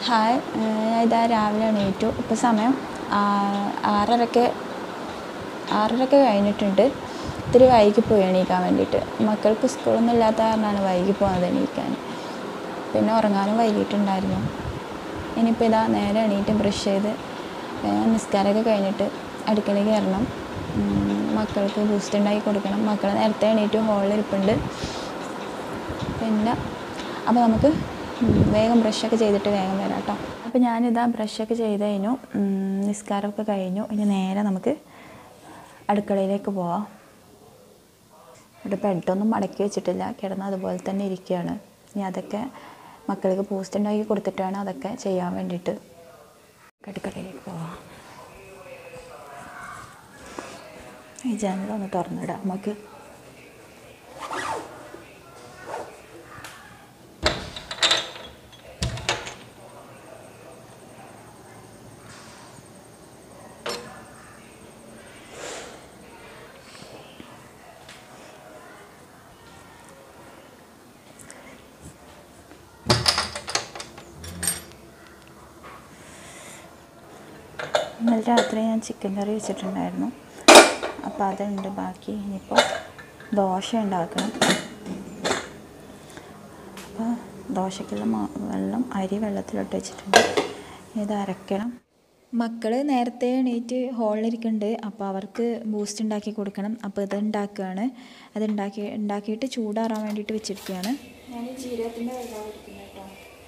Hi ഞാൻ ഇതാ രാവിലെ എണീറ്റു ഇപ്പോൾ സമയം ആ- ആറരക്ക് ആറരക്ക് കഴിഞ്ഞിട്ടുണ്ട് ഇത്തിരി വൈകി പോയി എണീക്കാൻ വേണ്ടിയിട്ട് മക്കൾക്ക് സ്കൂളൊന്നും ഇല്ലാത്ത കാരണമാണ് വൈകി പോകുന്നത് എണീക്കാൻ പിന്നെ ഉറങ്ങാനും വൈകിട്ടുണ്ടായിരുന്നു ഇനിയിപ്പോൾ ഇതാ നേരെ എണീറ്റ് ബ്രഷ് ചെയ്ത് വേഗം നിസ്കാരമൊക്കെ കഴിഞ്ഞിട്ട് അടുക്കളയിൽ കയറണം ഉം, മക്കൾക്ക് ബൂസ്റ്റ് ഉണ്ടാക്കി കൊടുക്കണം മക്കൾ നേരത്തെ എണീറ്റ് ഹോളിൽ ഇരിപ്പുണ്ട് പിന്നെ അപ്പോൾ നമുക്ക് ഉം, വേഗം ബ്രഷൊക്കെ ചെയ്തിട്ട് വേഗം വരാം കേട്ടോ അപ്പോൾ ഞാനിതാ ബ്രഷൊക്കെ ചെയ്ത് കഴിഞ്ഞു ഉം, നിസ്കാരമൊക്കെ കഴിഞ്ഞു ഇനി നേരെ നമുക്ക് അടുക്കളയിലേക്ക് പോവാം ഇവിടെ ബെഡൊന്നും മടക്കി വെച്ചിട്ടില്ല കിടന്ന് അതുപോലെ തന്നെ ഇരിക്കുകയാണ് ഇനി അതൊക്കെ മക്കൾക്ക് പോസ്റ്റ് ഉണ്ടാക്കി കൊടുത്തിട്ടാണ് അതൊക്കെ ചെയ്യാൻ വേണ്ടിയിട്ട് അടുക്കളയിലേക്ക് പോവാം ഈ ജനലൊന്ന് തുറന്നിടാം നമുക്ക് ഇന്നലെ രാത്രി ഞാൻ ചിക്കൻ കറി വെച്ചിട്ടുണ്ടായിരുന്നു അപ്പോൾ അതുണ്ട് ബാക്കി ഇനിയിപ്പോൾ ദോശ ഉണ്ടാക്കണം അപ്പോൾ ദോശയ്ക്കുള്ള മാ- വെള്ളം അരി വെള്ളത്തിലിട്ട് വെച്ചിട്ടുണ്ട് ഇത് അരക്കണം മക്കൾ നേരത്തെ എണീറ്റ് ഹോളിലിരിക്കുന്നുണ്ട് അപ്പോൾ അവർക്ക് ബൂസ്റ്റ് ഉണ്ടാക്കി കൊടുക്കണം അപ്പോൾ ഇത് ഉണ്ടാക്കുകയാണ് അത് ഉണ്ടാക്കി ഉണ്ടാക്കിയിട്ട് ചൂടാറാൻ വേണ്ടിയിട്ട് വെച്ചിരിക്കുകയാണ് ഞാൻ ജീരകത്തിൻ്റെ വെള്ളം കുടിക്കുന്നത് കേട്ടോ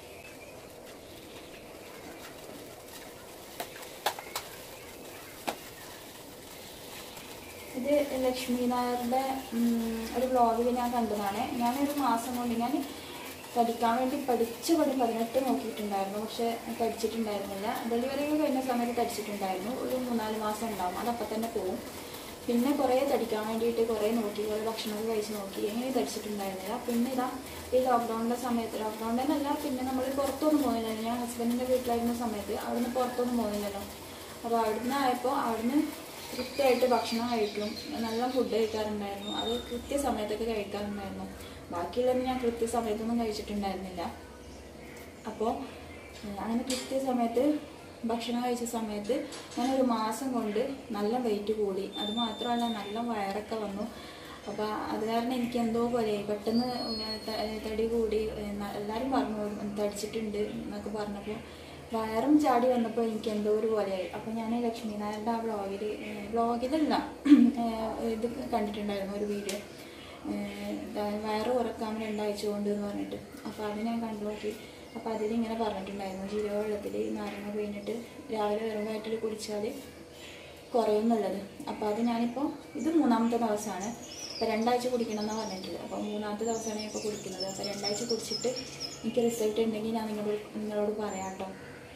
ഇത് ലക്ഷ്മി നായരുടെ ഉം, ഒരു വ്ളോഗിൽ ഞാൻ കണ്ടതാണ് ഞാനൊരു മാസം കൊണ്ട് ഞാൻ പഠിക്കാൻ വേണ്ടി പഠിച്ച് പടി പതിനെട്ട് നോക്കിയിട്ടുണ്ടായിരുന്നു പക്ഷെ പഠിച്ചിട്ടുണ്ടായിരുന്നില്ല ഡെലിവറി കഴിഞ്ഞ സമയത്ത് പഠിച്ചിട്ടുണ്ടായിരുന്നു ഒരു മൂന്നാല് മാസം ഉണ്ടാവും അതപ്പം തന്നെ പോവും പിന്നെ കുറേ തടിക്കാൻ വേണ്ടിയിട്ട് കുറേ നോക്കി കുറേ ഭക്ഷണമൊക്കെ കഴിച്ച് നോക്കി എങ്ങനെ തടിച്ചിട്ടുണ്ടായിരുന്നില്ല പിന്നെ ഇതാ ഈ ലോക്ക്ഡൗണിൻ്റെ സമയത്ത് ലോക്ക്ഡൗണിൻ്റെ എന്നല്ല പിന്നെ നമ്മൾ പുറത്തൊന്നും പോകുന്നില്ല ഞാൻ ഹസ്ബൻഡിൻ്റെ വീട്ടിലായിരുന്ന സമയത്ത് അവിടുന്ന് പുറത്തൊന്നും പോകുന്നില്ലല്ലോ അപ്പോൾ അവിടുന്ന് ആയപ്പോൾ അവിടുന്ന് കൃത്യമായിട്ട് ഭക്ഷണം കഴിക്കും നല്ല ഫുഡ് കഴിക്കാറുണ്ടായിരുന്നു അത് കൃത്യസമയത്തൊക്കെ കഴിക്കാറുണ്ടായിരുന്നു ബാക്കിയുള്ളത് ഞാൻ കൃത്യസമയത്തൊന്നും കഴിച്ചിട്ടുണ്ടായിരുന്നില്ല അപ്പോൾ അങ്ങനെ കൃത്യസമയത്ത് ഭക്ഷണം കഴിച്ച സമയത്ത് ഞാൻ ഒരു മാസം കൊണ്ട് നല്ല വെയിറ്റ് കൂടി അത് മാത്രമല്ല നല്ല വയറൊക്കെ വന്നു അപ്പോൾ അത് കാരണം എനിക്ക് എന്തോ പോലെ പെട്ടെന്ന് ത- തടി കൂടി ന- എല്ലാവരും പറഞ്ഞു തടിച്ചിട്ടുണ്ട് എന്നൊക്കെ പറഞ്ഞപ്പോൾ വയറും ചാടി വന്നപ്പോൾ എനിക്ക് എന്തോ ഒരു പോലെയായി അപ്പോൾ ഞാൻ ലക്ഷ്മി നായരുടെ ആ വ്ളോഗിൽ വ്ളോഗിലല്ല ഇത് കണ്ടിട്ടുണ്ടായിരുന്നു ഒരു വീഡിയോ വയറ് കുറക്കാൻ രണ്ടാഴ്ച കൊണ്ട് എന്ന് പറഞ്ഞിട്ട് അപ്പോൾ അത് ഞാൻ കണ്ടു നോക്കി അപ്പോൾ അതിലിങ്ങനെ പറഞ്ഞിട്ടുണ്ടായിരുന്നു ജീരക വെള്ളത്തിൽ നാരങ്ങ പിഴിഞ്ഞിട്ട് രാവിലെ വെറും വയറ്റിൽ കുടിച്ചാൽ കുറയും എന്നുള്ളത് അപ്പോൾ അത് ഞാനിപ്പോൾ ഇത് മൂന്നാമത്തെ ദിവസമാണ് അപ്പോൾ രണ്ടാഴ്ച കുടിക്കണം എന്നാണ് പറഞ്ഞിട്ടുള്ളത് അപ്പോൾ മൂന്നാമത്തെ ദിവസമാണ് ഞാൻ ഇപ്പോൾ കുടിക്കുന്നത് അപ്പോൾ രണ്ടാഴ്ച കുടിച്ചിട്ട് എനിക്ക് റിസൾട്ട് ഉണ്ടെങ്കിൽ ഞാൻ നിങ്ങളോട് നിങ്ങളോട് പറയാം കേട്ടോ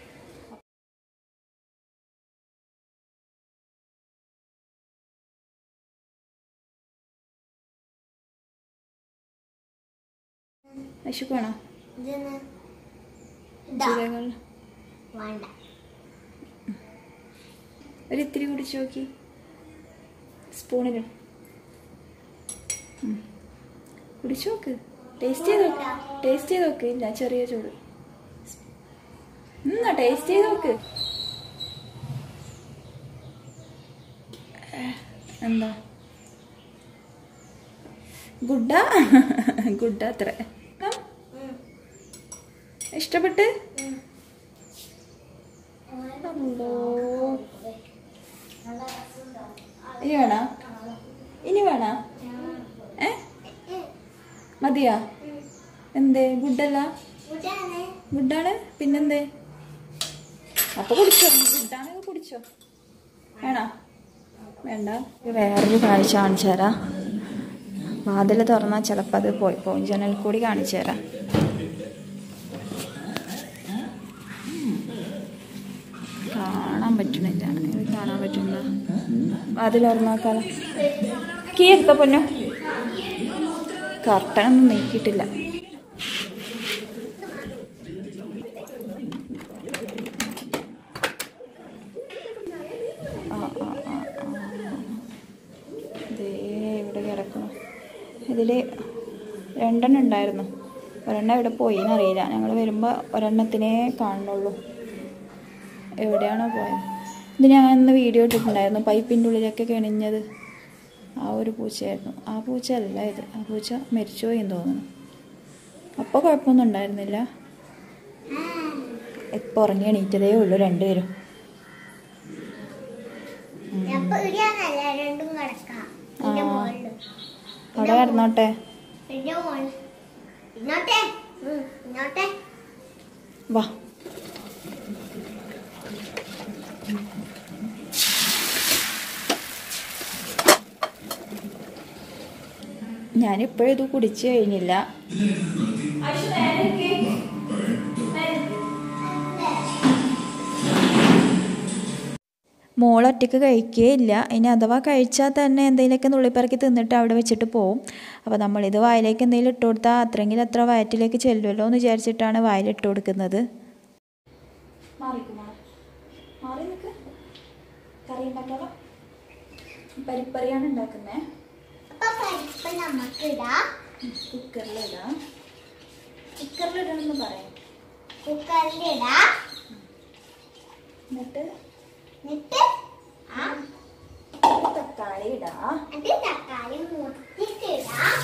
വിശുക്കാണോ ഇതിന് ഇതാ. ജീരകങ്ങൾ വേണ്ട ഒരു ഇത്തിരി കുടിച്ചു നോക്കി സ്പൂണിൽ കുടിച്ചു നോക്ക് ടേസ്റ്റ് ചെയ്ത് നോക്ക് ടേസ്റ്റ് ചെയ്ത് നോക്ക് ഇല്ല ചെറിയ ചൂട് എന്നാ ടേസ്റ്റ് ചെയ്ത് നോക്ക് എന്താ ഗുഡാ ഗുഡാ അത്ര ഇഷ്ടപ്പെട്ട് അല്ലോ ഇനി വേണോ ഇനി വേണോ ഏ മതിയാ എന്തേ ഗുഡല്ല ഇതാണ് ഗുഡാണ് പിന്നെന്തേ അപ്പൊ കുടിച്ചോ ഗുഡാണെങ്കിൽ കുടിച്ചോ വേണോ വേണ്ട വേറൊരു കാഴ്ച കാണിച്ചു തരാം വാതിൽ തുറന്നാൽ ചിലപ്പോൾ അത് പോയി പോകും ജനൽ കൂടി കാണിച്ചു തരാം കാണാൻ പറ്റണില്ല ഇത് കാണാൻ പറ്റുന്ന വാതിൽ തുറന്നാക്കാലോ കീ എടുത്ത പൊന്നു കർട്ടനൊന്നും നീക്കിയിട്ടില്ല ആ ആ ആ ആ ദേ ഇവിടെ കിടക്കുന്നു ഇതിൽ രണ്ടെണ്ണം ഉണ്ടായിരുന്നു ഒരെണ്ണം എവിടെ പോയിന്ന് അറിയില്ല ഞങ്ങൾ വരുമ്പോൾ ഒരെണ്ണത്തിനേ കാണുന്നുള്ളൂ എവിടെയാണോ പോയത് ഇത് ഞാൻ ഇന്ന് വീഡിയോ ഇട്ടിട്ടുണ്ടായിരുന്നു പൈപ്പിൻ്റെ ഉള്ളിലൊക്കെ കിണിഞ്ഞത് ആ ഒരു പൂച്ചയായിരുന്നു ആ പൂച്ച അല്ല ഇത് ആ പൂച്ച മരിച്ചുപോയി എന്ന് തോന്നുന്നു അപ്പോൾ കുഴപ്പമൊന്നും ഉണ്ടായിരുന്നില്ല ഇപ്പോൾ ഉറങ്ങി എണീറ്റതേ ഉള്ളൂ രണ്ടുപേരും അപ്പൊ ഇവിടെയാണല്ല രണ്ടും കിടക്കാം ഇതിന്റെ ആ. മുകളില് അവിടെ കിടന്നോട്ടെ ഇതിന്റെ മുകളിൽ ഇങ്ങോട്ടെ ഉം, ഇങ്ങോട്ടെ വാ ഞാനിപ്പോഴും ഇത് കുടിച്ചു കഴിഞ്ഞില്ല മോൾ ഒറ്റയ്ക്ക് കഴിക്കുകയില്ല ഇനി അഥവാ കഴിച്ചാൽ തന്നെ എന്തെങ്കിലുമൊക്കെ നുള്ളിപ്പറക്കി തിന്നിട്ട് അവിടെ വെച്ചിട്ട് പോവും അപ്പോൾ നമ്മളിത് വായിലേക്ക് എന്തെങ്കിലും ഇട്ട് കൊടുത്താൽ അത്രയെങ്കിലും അത്ര വയറ്റിലേക്ക് ചെല്ലുമല്ലോ എന്ന് വിചാരിച്ചിട്ടാണ് വായിലിട്ട് കൊടുക്കുന്നത് കറി ഉണ്ടാക്കാലോ പരിപ്പറിയാണ് ഉണ്ടാക്കുന്നത് അപ്പൊ പരിപ്പ് നമുക്ക് ഇടാം കുക്കറിലിടാം കുക്കറിലിടണമെന്ന് പറയാം കുക്കറിൽ ഇടാം എന്നിട്ട് എന്നിട്ട് ആ തക്കാളി ഇടാം അത് തക്കാളി മുറിച്ചിട്ടിടാം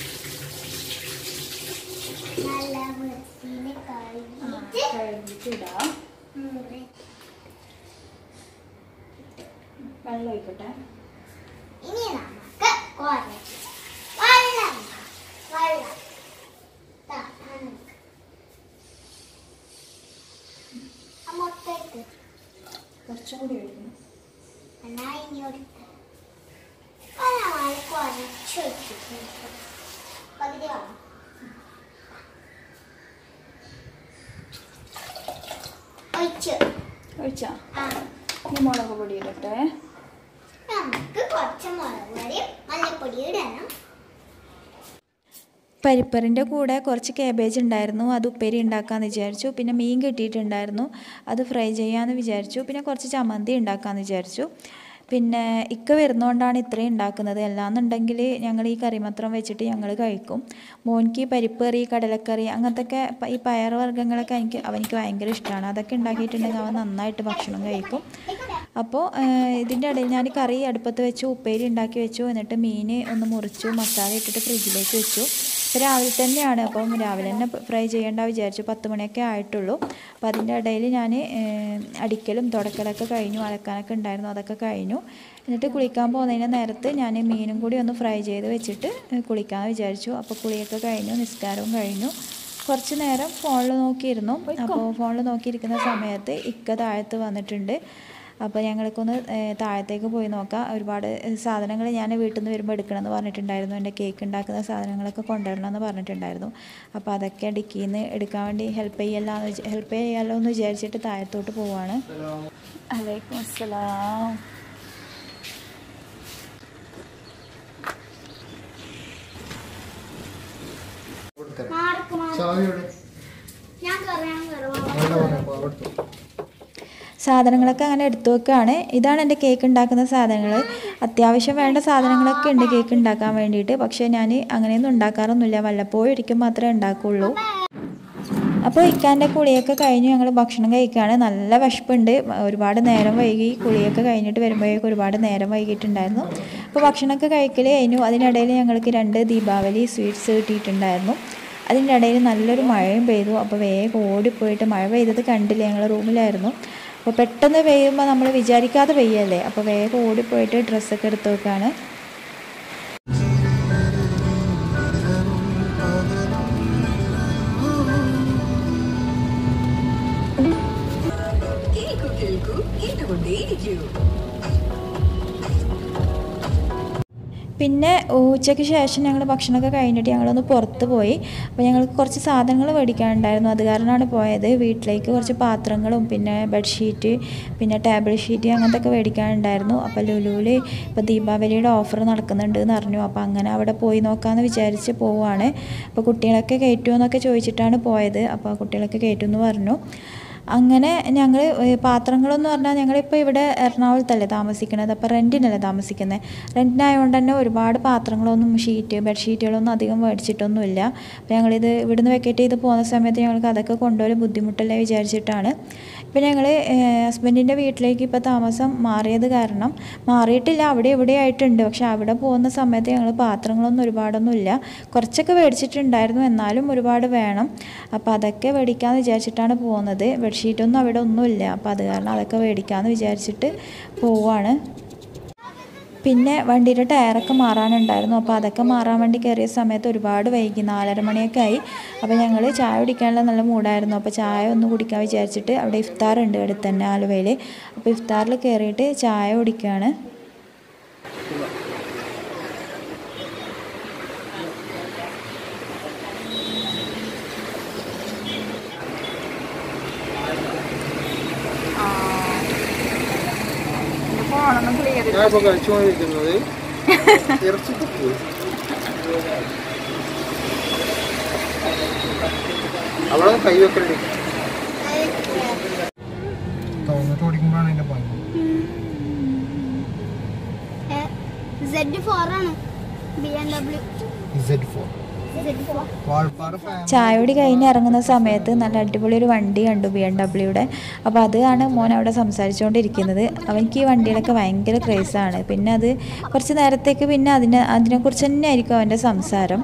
നല്ല വൃത്തിയിൽ കഴുകിയിട്ട് കഴുകിയിട്ടിടാം മുറി വെള്ളം ഒഴിക്കട്ടെ ഇനി നമുക്ക് കുറച്ച് വെള്ളം വെള്ളം ദാ, നമുക്ക്. ആ മുട്ടയിട്ട് കുറച്ചും കൂടി ഒഴിക്കണം എന്നാ ഇനി എടുത്ത് നമ്മൾ കുറച്ച് വെച്ചിട്ടുണ്ട് പകുതി വേണം ഒഴിച്ചു ഒഴിച്ചാ ആ ഇനി മുളക് പൊടി ഇടട്ടെ നമുക്ക് കുറച്ച് മുളക് പൊടിയും മല്ലിപ്പൊടി ഇടണം പരിപ്പറിൻ്റെ കൂടെ കുറച്ച് കാബേജ് ഉണ്ടായിരുന്നു അത് ഉപ്പേരി ഉണ്ടാക്കാമെന്ന് വിചാരിച്ചു പിന്നെ മീൻ കിട്ടിയിട്ടുണ്ടായിരുന്നു അത് ഫ്രൈ ചെയ്യാമെന്ന് വിചാരിച്ചു പിന്നെ കുറച്ച് ചമ്മന്തി ഉണ്ടാക്കാമെന്ന് വിചാരിച്ചു പിന്നെ ഇക്ക വരുന്നതുകൊണ്ടാണ് ഇത്രയും ഉണ്ടാക്കുന്നത് അല്ലാന്നുണ്ടെങ്കിൽ ഞങ്ങൾ ഈ കറി മാത്രം വെച്ചിട്ട് ഞങ്ങൾ കഴിക്കും മോനിക്ക് പരിപ്പ് കറി കടലക്കറി അങ്ങനത്തെ ഒക്കെ ഈ പയർ വർഗ്ഗങ്ങളൊക്കെ എനിക്ക് അവനിക്ക് ഭയങ്കര ഇഷ്ടമാണ് അതൊക്കെ ഉണ്ടാക്കിയിട്ടുണ്ടെങ്കിൽ അവൻ നന്നായിട്ട് ഭക്ഷണം കഴിക്കും അപ്പോൾ ഇതിൻ്റെ ഇടയിൽ ഞാൻ കറി അടുപ്പത്ത് വെച്ചു ഉപ്പേരി ഉണ്ടാക്കി വെച്ചു എന്നിട്ട് മീൻ ഒന്ന് മുറിച്ചു മസാല ഇട്ടിട്ട് ഫ്രിഡ്ജിലേക്ക് വെച്ചു ഇപ്പോൾ രാവിലെ തന്നെയാണ് അപ്പം രാവിലെ തന്നെ ഫ്രൈ ചെയ്യേണ്ട വിചാരിച്ചു പത്ത് മണിയൊക്കെ ആയിട്ടുള്ളൂ അപ്പോൾ അതിൻ്റെ ഇടയിൽ ഞാൻ അടിക്കലും തുടക്കലൊക്കെ കഴിഞ്ഞു അലക്കാനൊക്കെ ഉണ്ടായിരുന്നു അതൊക്കെ കഴിഞ്ഞു എന്നിട്ട് കുളിക്കാൻ പോകുന്നതിന് നേരത്ത് ഞാൻ മീനും കൂടി ഒന്ന് ഫ്രൈ ചെയ്ത് വെച്ചിട്ട് കുളിക്കാമെന്ന് വിചാരിച്ചു അപ്പോൾ കുളിയൊക്കെ കഴിഞ്ഞു നിസ്കാരവും കഴിഞ്ഞു കുറച്ച് നേരം ഫോണിൽ നോക്കിയിരുന്നു അപ്പോൾ ഫോണിൽ നോക്കിയിരിക്കുന്ന സമയത്ത് ഇക്ക താഴത്ത് വന്നിട്ടുണ്ട് അപ്പോൾ ഞങ്ങൾക്കൊന്ന് ഏഹ്, താഴത്തേക്ക് പോയി നോക്കാം ഒരുപാട് സാധനങ്ങൾ ഞാൻ വീട്ടിൽ നിന്ന് വരുമ്പോൾ എടുക്കണമെന്ന് പറഞ്ഞിട്ടുണ്ടായിരുന്നു എൻ്റെ കേക്ക് ഉണ്ടാക്കുന്ന സാധനങ്ങളൊക്കെ കൊണ്ടുവരണമെന്ന് പറഞ്ഞിട്ടുണ്ടായിരുന്നു അപ്പോൾ അതൊക്കെ ഡിക്കിയിൽ നിന്ന് എടുക്കാൻ വേണ്ടി ഹെൽപ്പ് ചെയ്യല്ലോ ഹെൽപ്പ് ചെയ്യാമല്ലോ എന്ന് വിചാരിച്ചിട്ട് താഴത്തോട്ട് പോവാണ് അലൈക്കും അസ്സലാം മാർക്ക് മാർക്ക് ചാവിയോടെ ഞാൻ കറിയാൻ കയറുവാ നല്ല പറയാം അവിടുത്തെ സാധനങ്ങളൊക്കെ അങ്ങനെ എടുത്തു വെക്കുകയാണ് ഇതാണ് എൻ്റെ കേക്ക് ഉണ്ടാക്കുന്ന സാധനങ്ങൾ അത്യാവശ്യം വേണ്ട സാധനങ്ങളൊക്കെ ഉണ്ട് കേക്ക് ഉണ്ടാക്കാൻ വേണ്ടിയിട്ട് പക്ഷേ ഞാൻ അങ്ങനെയൊന്നും ഉണ്ടാക്കാറൊന്നുമില്ല വല്ലപ്പോഴും ഒരിക്കൽ മാത്രമേ ഉണ്ടാക്കുകയുള്ളൂ അപ്പോൾ ഇക്കാൻ്റെ കുളിയൊക്കെ കഴിഞ്ഞ് ഞങ്ങൾ ഭക്ഷണം കഴിക്കുകയാണ് നല്ല വിശപ്പുണ്ട് ഒരുപാട് നേരം വൈകി കുളിയൊക്കെ കഴിഞ്ഞിട്ട് വരുമ്പോഴേക്കും ഒരുപാട് നേരം വൈകിട്ടുണ്ടായിരുന്നു അപ്പോൾ ഭക്ഷണമൊക്കെ കഴിക്കൽ കഴിഞ്ഞു അതിനിടയിൽ ഞങ്ങൾക്ക് രണ്ട് ദീപാവലി സ്വീറ്റ്സ് കിട്ടിയിട്ടുണ്ടായിരുന്നു അതിൻ്റെ ഇടയിൽ നല്ലൊരു മഴയും പെയ്തു അപ്പോൾ വേഗം ഓടിപ്പോയിട്ട് മഴ പെയ്തത് കണ്ടില്ല ഞങ്ങൾ റൂമിലായിരുന്നു അപ്പോൾ പെട്ടെന്ന് പെയ്യുമ്പോൾ നമ്മൾ വിചാരിക്കാതെ പെയ്യല്ലേ അപ്പോൾ വേഗം ഓടിപ്പോയിട്ട് ഡ്രസ്സൊക്കെ എടുത്ത് വെക്കാണ് കേൾക്കൂ കേൾക്കൂ കേട്ടുകൊണ്ടേയിരിക്കൂ പിന്നെ ഉച്ചയ്ക്ക് ശേഷം ഞങ്ങൾ ഭക്ഷണമൊക്കെ കഴിഞ്ഞിട്ട് ഞങ്ങളൊന്ന് പുറത്ത് പോയി അപ്പോൾ ഞങ്ങൾക്ക് കുറച്ച് സാധനങ്ങൾ മേടിക്കാനുണ്ടായിരുന്നു അത് കാരണമാണ് പോയത് വീട്ടിലേക്ക് കുറച്ച് പാത്രങ്ങളും പിന്നെ ബെഡ്ഷീറ്റ് പിന്നെ ടേബിൾ ഷീറ്റ് അങ്ങനത്തെ ഒക്കെ മേടിക്കാനുണ്ടായിരുന്നു അപ്പോൾ ലുലുവിൽ ഇപ്പോൾ ദീപാവലിയുടെ ഓഫർ നടക്കുന്നുണ്ട് എന്ന് അറിഞ്ഞു അപ്പോൾ അങ്ങനെ അവിടെ പോയി നോക്കാമെന്ന് വിചാരിച്ച് പോവുകയാണ് അപ്പോൾ കുട്ടികളൊക്കെ കയറ്റുമോ എന്നൊക്കെ ചോദിച്ചിട്ടാണ് പോയത് അപ്പോൾ കുട്ടികളൊക്കെ കയറ്റുമെന്ന് പറഞ്ഞു അങ്ങനെ ഞങ്ങൾ പാത്രങ്ങളെന്ന് പറഞ്ഞാൽ ഞങ്ങളിപ്പോൾ ഇവിടെ എറണാകുളത്തല്ലേ താമസിക്കുന്നത് അപ്പോൾ റെൻറ്റിനല്ലേ താമസിക്കുന്നത് റെൻറ്റിനായതുകൊണ്ട് തന്നെ ഒരുപാട് പാത്രങ്ങളൊന്നും ഷീറ്റ് ബെഡ്ഷീറ്റുകളൊന്നും അധികം മേടിച്ചിട്ടൊന്നുമില്ല അപ്പോൾ ഞങ്ങളിത് ഇവിടുന്ന് വെക്കറ്റ് ചെയ്ത് പോകുന്ന സമയത്ത് ഞങ്ങൾക്ക് അതൊക്കെ കൊണ്ടുപോയി ബുദ്ധിമുട്ടല്ലേ വിചാരിച്ചിട്ടാണ് ഇപ്പം ഞങ്ങൾ ഹസ്ബൻഡിൻ്റെ വീട്ടിലേക്ക് ഇപ്പോൾ താമസം മാറിയത് കാരണം മാറിയിട്ടില്ല അവിടെ ഇവിടെ ആയിട്ടുണ്ട് പക്ഷെ അവിടെ പോകുന്ന സമയത്ത് ഞങ്ങൾ പാത്രങ്ങളൊന്നും ഒരുപാടൊന്നും ഇല്ല കുറച്ചൊക്കെ മേടിച്ചിട്ടുണ്ടായിരുന്നു എന്നാലും ഒരുപാട് വേണം അപ്പോൾ അതൊക്കെ മേടിക്കാമെന്ന് വിചാരിച്ചിട്ടാണ് പോകുന്നത് ബെഡ്ഷീറ്റൊന്നും അവിടെ ഒന്നുമില്ല അപ്പോൾ അത് കാരണം അതൊക്കെ മേടിക്കാമെന്ന് വിചാരിച്ചിട്ട് പോവാണ് പിന്നെ വണ്ടിയുടെ ടയറൊക്കെ മാറാനുണ്ടായിരുന്നു അപ്പോൾ അതൊക്കെ മാറാൻ വേണ്ടി കയറിയ സമയത്ത് ഒരുപാട് വൈകി നാലര മണിയൊക്കെ ആയി അപ്പോൾ ഞങ്ങൾ ചായ കുടിക്കാനുള്ള നല്ല മൂടായിരുന്നു അപ്പോൾ ചായ ഒന്ന് കുടിക്കാൻ വിചാരിച്ചിട്ട് അവിടെ ഇഫ്താർ ഉണ്ട് അടുത്ത് തന്നെ ആലുവയിൽ അപ്പോൾ ഇഫ്താറിൽ കയറിയിട്ട് ചായ കുടിക്കുകയാണ് ഫോണൊന്നും ക്ലിയർ ഞാൻ ഇപ്പൊ കഴിച്ചുകൊണ്ടിരിക്കുന്നത് ഇറച്ചിക്കുപ്പ് അവിടെ കൈ വെക്കണ്ടേ തോന്നിട്ട് ഓടിക്കുമ്പോഴാണ് അതിന്റെ പണി സെഡ് ഫോർ ആണ് B M W Z four Z four Valparai family ചായ കുടി കഴിഞ്ഞ് ഇറങ്ങുന്ന സമയത്ത് നല്ല അടിപൊളി ഒരു വണ്ടി കണ്ടു ബി എം ഡബ്ല്യൂടെ അപ്പോൾ അതാണ് മോൻ അവിടെ സംസാരിച്ചുകൊണ്ടിരിക്കുന്നത് അവനിക്ക് ഈ വണ്ടിയിലൊക്കെ ഭയങ്കര ക്രേസാണ് പിന്നെ അത് കുറച്ച് നേരത്തേക്ക് പിന്നെ അതിനെ അതിനെക്കുറിച്ച് തന്നെ ആയിരിക്കും അവൻ്റെ സംസാരം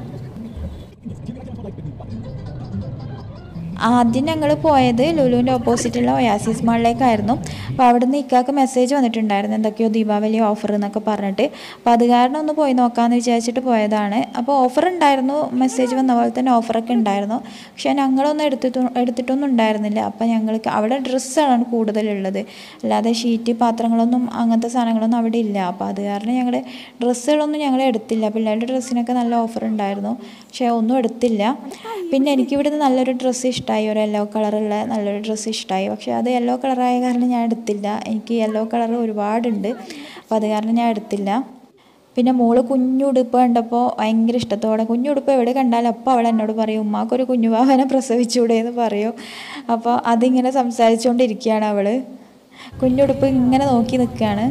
ആദ്യം ഞങ്ങൾ പോയത് ലുലുവിൻ്റെ ഓപ്പോസിറ്റുള്ള ഒയാസിസ് മാളിലേക്കായിരുന്നു അപ്പോൾ അവിടുന്ന് ഇക്കാക്ക് മെസ്സേജ് വന്നിട്ടുണ്ടായിരുന്നു എന്തൊക്കെയോ ദീപാവലി ഓഫർ എന്നൊക്കെ പറഞ്ഞിട്ട് അപ്പോൾ അത് കാരണം ഒന്ന് പോയി നോക്കാമെന്ന് വിചാരിച്ചിട്ട് പോയതാണ് അപ്പോൾ ഓഫർ ഉണ്ടായിരുന്നു മെസ്സേജ് വന്ന പോലെ തന്നെ ഓഫറൊക്കെ ഉണ്ടായിരുന്നു പക്ഷേ ഞങ്ങളൊന്നും എടുത്തിട്ട് എടുത്തിട്ടൊന്നും ഉണ്ടായിരുന്നില്ല അപ്പോൾ ഞങ്ങൾക്ക് അവിടെ ഡ്രസ്സാണ് കൂടുതലുള്ളത് അല്ലാതെ ഷീറ്റ് പാത്രങ്ങളൊന്നും അങ്ങനത്തെ സാധനങ്ങളൊന്നും അവിടെ ഇല്ല അപ്പോൾ അത് കാരണം ഞങ്ങൾ ഡ്രസ്സുകളൊന്നും ഞങ്ങൾ എടുത്തില്ല പിള്ളേരുടെ ഡ്രസ്സിനൊക്കെ നല്ല ഓഫർ ഉണ്ടായിരുന്നു പക്ഷേ ഒന്നും എടുത്തില്ല പിന്നെ എനിക്കിവിടുന്ന് നല്ലൊരു ഡ്രസ്സ് ഇഷ്ടമായി ഒരു യെല്ലോ കളറുള്ള നല്ലൊരു ഡ്രസ്സ് ഇഷ്ടമായി പക്ഷേ അത് യെല്ലോ കളറായ കാരണം ഞാൻ എടുത്തില്ല എനിക്ക് യെല്ലോ കളർ ഒരുപാടുണ്ട് അപ്പോൾ അത് കാരണം ഞാൻ എടുത്തില്ല പിന്നെ മോള് കുഞ്ഞുടുപ്പ് കണ്ടപ്പോൾ ഭയങ്കര ഇഷ്ടത്തോടെ കുഞ്ഞുടുപ്പ് എവിടെ കണ്ടാലും അപ്പോൾ അവൾ എന്നോട് പറയും ഉമ്മാക്കൊരു കുഞ്ഞുവാഹനെ പ്രസവിച്ചൂടെ എന്ന് പറയും അപ്പോൾ അതിങ്ങനെ സംസാരിച്ചുകൊണ്ടിരിക്കുകയാണ് അവൾ കുഞ്ഞുടുപ്പ് ഇങ്ങനെ നോക്കി നിൽക്കുകയാണ്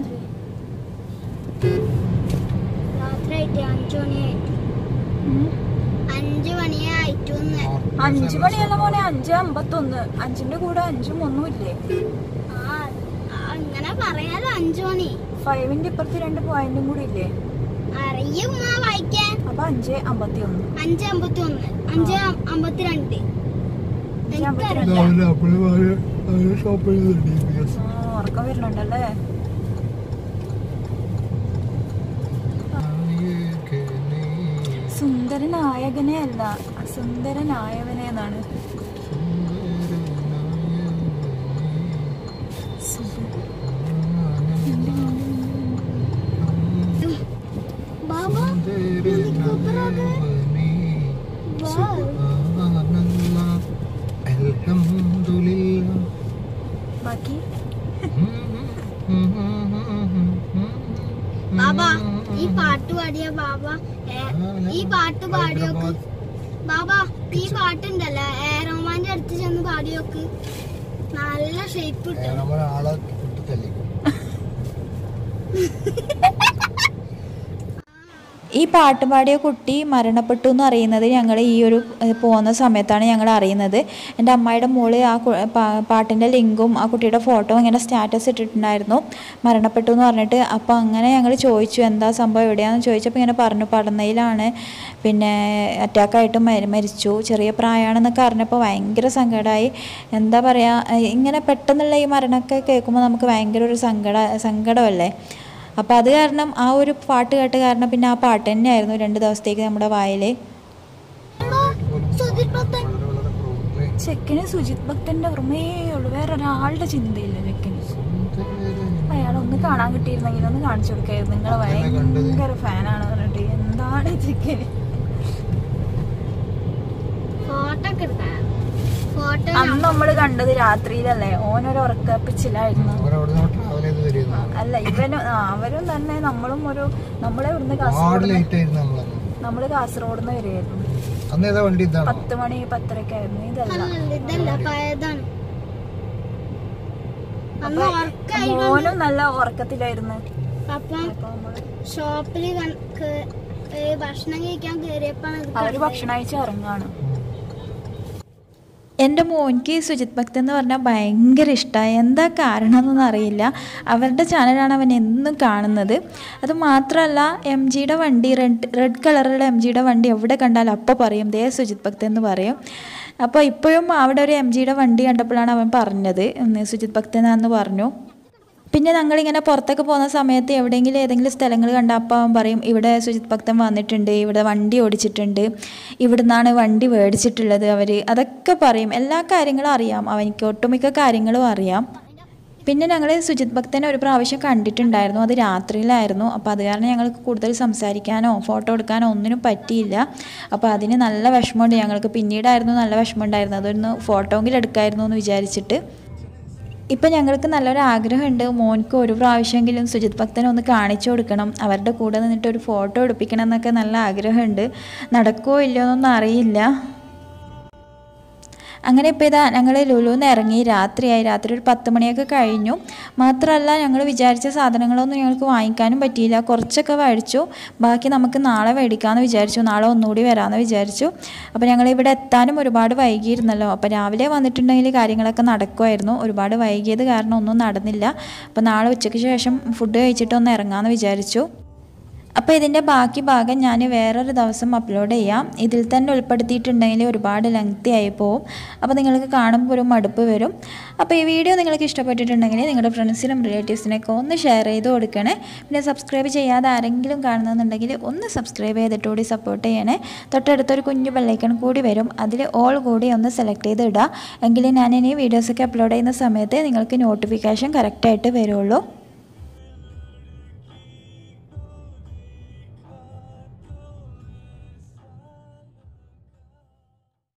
രാത്രിയായിട്ട് അഞ്ചു മണിയായിട്ട് അഞ്ചു മണിയായിട്ടു അഞ്ചു മണിയല്ല മോനെ അഞ്ച് അമ്പത്തൊന്ന് അഞ്ചിന്റെ കൂടെ അഞ്ചും ഒന്നും ഇല്ലേ ആ അങ്ങനെ പറയാലോ അഞ്ചു മണി ഫൈവിന്റെ ഇപ്പുറത്ത് രണ്ട് പോയിന്റും കൂടി ഇല്ലേ അറിയും ആ വായിക്കാൻ അപ്പൊ അഞ്ച് അമ്പത്തി ഒന്ന് അഞ്ച് അമ്പത്തി ഒന്ന് അഞ്ച് അമ്പത്തിരണ്ട് എനിക്കറിയാം രാവിലെ അപ്പോഴും ഷോപ്പിൽ ആ, ഉറക്കം വരുന്നുണ്ടല്ലേ സുന്ദരനായകനെ അല്ല സുന്ദരനായവനെ എന്നാണ് ബാബ ബാക്കി ബാബ ഈ പാട്ട് പാടിയ ബാബ ഏ, ഈ പാട്ട് പാടിയോക്ക് ബാബ ഈ പാട്ടുണ്ടല്ലോ ഏറോമാന്റെ അടുത്ത് ചെന്ന് പാടിയോക്ക് നല്ല ഷേപ്പ് കിട്ടും ആളെ കിട്ടത്തല്ലേ ഈ പാട്ട് പാടിയ കുട്ടി മരണപ്പെട്ടു എന്ന് അറിയുന്നത് ഞങ്ങൾ ഈ ഒരു ഏഹ്, പോകുന്ന സമയത്താണ് ഞങ്ങൾ അറിയുന്നത് എൻ്റെ അമ്മായിയുടെ മോള് ആ കു- പാ- പാട്ടിൻ്റെ ലിങ്കും ആ കുട്ടിയുടെ ഫോട്ടോ ഇങ്ങനെ സ്റ്റാറ്റസ് ഇട്ടിട്ടുണ്ടായിരുന്നു മരണപ്പെട്ടു എന്ന് പറഞ്ഞിട്ട് അപ്പോൾ അങ്ങനെ ഞങ്ങൾ ചോദിച്ചു എന്താ സംഭവം എവിടെയാണെന്ന് ചോദിച്ചപ്പോൾ ഇങ്ങനെ പറഞ്ഞു പടന്നയിലാണ് പിന്നെ അറ്റാക്കായിട്ട് മരി മരിച്ചു ചെറിയ പ്രായമാണെന്നൊക്കെ അറിഞ്ഞപ്പോൾ ഭയങ്കര സങ്കടമായി എന്താ പറയുക ഇങ്ങനെ പെട്ടെന്നുള്ള ഈ മരണമൊക്കെ കേൾക്കുമ്പോൾ നമുക്ക് ഭയങ്കര ഒരു സങ്കട സങ്കടമല്ലേ അപ്പോൾ അത് കാരണം ആ ഒരു പാട്ട് കേട്ട് കാരണം പിന്നെ ആ പാട്ട് തന്നെയായിരുന്നു രണ്ട് ദിവസത്തേക്ക് നമ്മുടെ വായിൽ സുധീർ ഭക്തൻ ചെക്കന് സുജിത് ഭക്തന്റെ ഓർമ്മയേ ഉള്ളൂ വേറെ ഒരാളുടെ ചിന്തയില്ല ചെക്കന് അയാളൊന്ന് കാണാൻ കിട്ടിയിരുന്നെങ്കിൽ ഒന്ന് കാണിച്ചു കൊടുക്കായിരുന്നു നിങ്ങൾ ഭയങ്കര ഫാനാണ് പറഞ്ഞിട്ട് എന്താണ് ഈ ചെക്കന് ഫോട്ടോ ഒക്കെ എടുക്കാം ഫോട്ടോ അന്ന് നമ്മൾ കണ്ടത് രാത്രിയിലല്ലേ ഓനൊരു ഉറക്കപ്പിച്ചിലായിരുന്നു അവരവിടെ ട്രാവൽ ചെയ്ത് വരുന്നു അല്ല ഇവനും ആ, അവരും തന്നെ നമ്മളും ഒരു നമ്മളെ ഇവിടുന്ന് ഒരുപാട് കാസർഗോഡ് ലേറ്റ് ആയിരുന്നു നമ്മളന്ന് നമ്മള് കാസർഗോഡ് നിന്ന് വരുമായിരുന്നു അന്ന് ഏതാ വണ്ടി ഇതാണോ പത്ത് മണി പത്തരക്കായിരുന്നു ഇതല്ല അല്ലല്ല ഇതല്ല പഴയതാണ് അന്ന് ഉറക്കായി മോനും നല്ല ഉറക്കത്തിലായിരുന്നു അപ്പം അപ്പൊ നമ്മള് ഷോപ്പില് കൺ- കേ- ഏ, ഭക്ഷണം കഴിക്കാൻ കേറിയപ്പാണ് ഇത് അവര് കണ്ടത്. ഭക്ഷണം കഴിച്ച് ഇറങ്ങാണ് എൻ്റെ മോനിക്ക് സുജിത് ഭക്ത് എന്ന് പറഞ്ഞാൽ ഭയങ്കര ഇഷ്ടമായി എന്താ കാരണം എന്നൊന്നും അറിയില്ല അവരുടെ ചാനലാണ് അവൻ എന്നും കാണുന്നത് അത് മാത്രമല്ല എം ജിയുടെ വണ്ടി റെഡ് റെഡ് കളറുള്ള എം ജിയുടെ വണ്ടി എവിടെ കണ്ടാലും അപ്പോൾ പറയും ദേ സുജിത് ഭക്ത് എന്ന് പറയും അപ്പോൾ ഇപ്പോഴും അവിടെ ഒരു എം ജിയുടെ വണ്ടി കണ്ടപ്പോഴാണ് അവൻ പറഞ്ഞത് ഉം, സുജിത് ഭക്ത് എന്നാന്ന് പറഞ്ഞു പിന്നെ ഞങ്ങളിങ്ങനെ പുറത്തൊക്കെ പോകുന്ന സമയത്ത് എവിടെയെങ്കിലും ഏതെങ്കിലും സ്ഥലങ്ങൾ കണ്ടാൽ അപ്പോൾ അവൻ പറയും ഇവിടെ സുജിത് ഭക്തൻ വന്നിട്ടുണ്ട് ഇവിടെ വണ്ടി ഓടിച്ചിട്ടുണ്ട് ഇവിടുന്നാണ് വണ്ടി മേടിച്ചിട്ടുള്ളത് അവർ അതൊക്കെ പറയും എല്ലാ കാര്യങ്ങളും അറിയാം അവനിക്ക് ഒട്ടുമിക്ക കാര്യങ്ങളും അറിയാം പിന്നെ ഞങ്ങൾ സുജിത് ഭക്തനെ ഒരു പ്രാവശ്യം കണ്ടിട്ടുണ്ടായിരുന്നു അത് രാത്രിയിലായിരുന്നു അപ്പോൾ അത് കാരണം ഞങ്ങൾക്ക് കൂടുതൽ സംസാരിക്കാനോ ഫോട്ടോ എടുക്കാനോ ഒന്നിനും പറ്റിയില്ല അപ്പോൾ അതിന് നല്ല വിഷമമുണ്ട് ഞങ്ങൾക്ക് പിന്നീടായിരുന്നു നല്ല വിഷമമുണ്ടായിരുന്നു അതൊന്ന് ഫോട്ടോയെങ്കിലും എടുക്കായിരുന്നു എന്ന് വിചാരിച്ചിട്ട് ഇപ്പം ഞങ്ങൾക്ക് നല്ലൊരു ആഗ്രഹമുണ്ട് മോൻക്ക് ഒരു പ്രാവശ്യമെങ്കിലും സുജിത് ഭക്തനെ ഒന്ന് കാണിച്ചു കൊടുക്കണം അവരുടെ കൂടെ നിന്നിട്ട് ഒരു ഫോട്ടോ എടുപ്പിക്കണം എന്നൊക്കെ നല്ല ആഗ്രഹമുണ്ട് നടക്കുമോ ഇല്ലയോ എന്നൊന്നും അറിയില്ല അങ്ങനെ ഇപ്പോൾ ഇതാ ഞങ്ങൾ ലുലുന്ന് ഇറങ്ങി രാത്രിയായി രാത്രി ഒരു പത്ത് മണിയൊക്കെ കഴിഞ്ഞു മാത്രമല്ല ഞങ്ങൾ വിചാരിച്ച സാധനങ്ങളൊന്നും ഞങ്ങൾക്ക് വാങ്ങിക്കാനും പറ്റിയില്ല കുറച്ചൊക്കെ മേടിച്ചു ബാക്കി നമുക്ക് നാളെ മേടിക്കാമെന്ന് വിചാരിച്ചു നാളെ ഒന്നുകൂടി വരാമെന്ന് വിചാരിച്ചു അപ്പോൾ ഞങ്ങൾ ഇവിടെ എത്താനും ഒരുപാട് വൈകിയിരുന്നല്ലോ അപ്പോൾ രാവിലെ വന്നിട്ടുണ്ടെങ്കിൽ കാര്യങ്ങളൊക്കെ നടക്കുമായിരുന്നു ഒരുപാട് വൈകിയത് കാരണം ഒന്നും നടന്നില്ല അപ്പോൾ നാളെ ഉച്ചയ്ക്ക് ശേഷം ഫുഡ് കഴിച്ചിട്ട് ഒന്ന് ഇറങ്ങാമെന്ന് വിചാരിച്ചു അപ്പോൾ ഇതിൻ്റെ ബാക്കി ഭാഗം ഞാൻ വേറൊരു ദിവസം അപ്ലോഡ് ചെയ്യാം ഇതിൽ തന്നെ ഉൾപ്പെടുത്തിയിട്ടുണ്ടെങ്കിൽ ഒരുപാട് ലെങ്തി ആയി പോവും അപ്പോൾ നിങ്ങൾക്ക് കാണുമ്പോൾ ഒരു മടുപ്പ് വരും അപ്പോൾ ഈ വീഡിയോ നിങ്ങൾക്ക് ഇഷ്ടപ്പെട്ടിട്ടുണ്ടെങ്കിൽ നിങ്ങളുടെ ഫ്രണ്ട്സിനും റിലേറ്റീവ്സിനൊക്കെ ഒന്ന് ഷെയർ ചെയ്ത് കൊടുക്കണേ പിന്നെ സബ്സ്ക്രൈബ് ചെയ്യാതെ ആരെങ്കിലും കാണുന്നുണ്ടെങ്കിൽ ഒന്ന് സബ്സ്ക്രൈബ് ചെയ്തിട്ട് കൂടി സപ്പോർട്ട് ചെയ്യണേ തൊട്ടടുത്തൊരു കുഞ്ഞു ബെല്ലൈക്കൺ കൂടി വരും അതിൽ ഓൾ കൂടി ഒന്ന് സെലക്ട് ചെയ്ത് ഇടുക എങ്കിലേ ഞാൻ ഇനി വീഡിയോസൊക്കെ അപ്ലോഡ് ചെയ്യുന്ന സമയത്ത് നിങ്ങൾക്ക് നോട്ടിഫിക്കേഷൻ കറക്റ്റായിട്ട് വരുള്ളൂ